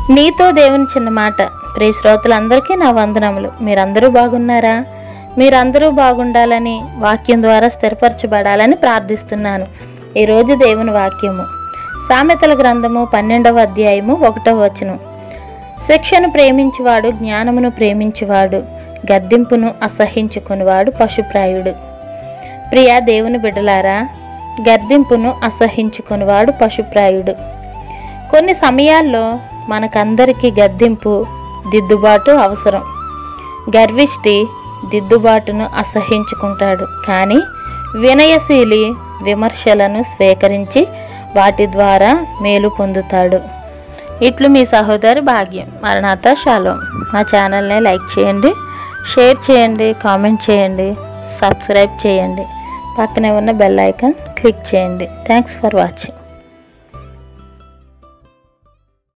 నీతో దేవుని చిన్న మాట ప్రియ శ్రోతలందరికీ నా వందనములు మీరందరూ బాగున్నారా మీరందరూ బాగుండాలని వాక్యం ద్వారా స్థిరపరచబడాలని ప్రార్థిస్తున్నాను ఈరోజు దేవుని వాక్యము సామెతల గ్రంథము పన్నెండవ అధ్యాయము ఒకటవ వచనం శిక్షను ప్రేమించువాడు జ్ఞానమును ప్రేమించువాడు గద్దింపును అసహించుకునివాడు పశుప్రాయుడు ప్రియా దేవుని బిడ్డలారా గద్దింపును అసహించుకునివాడు పశుప్రాయుడు కొన్ని సమయాల్లో మనకందరికీ గద్దింపు దిద్దుబాటు అవసరం గర్విష్టి దిద్దుబాటును అసహించుకుంటాడు కానీ వినయశీలి విమర్శలను స్వీకరించి వాటి ద్వారా మేలు పొందుతాడు ఇట్లు మీ సహోదరి భాగ్యం మరణాత షాలోం మా ఛానల్ని లైక్ చేయండి షేర్ చేయండి కామెంట్ చేయండి సబ్స్క్రైబ్ చేయండి పక్కనే ఉన్న బెల్ ఐకాన్ క్లిక్ చేయండి థ్యాంక్స్ ఫర్ వాచింగ్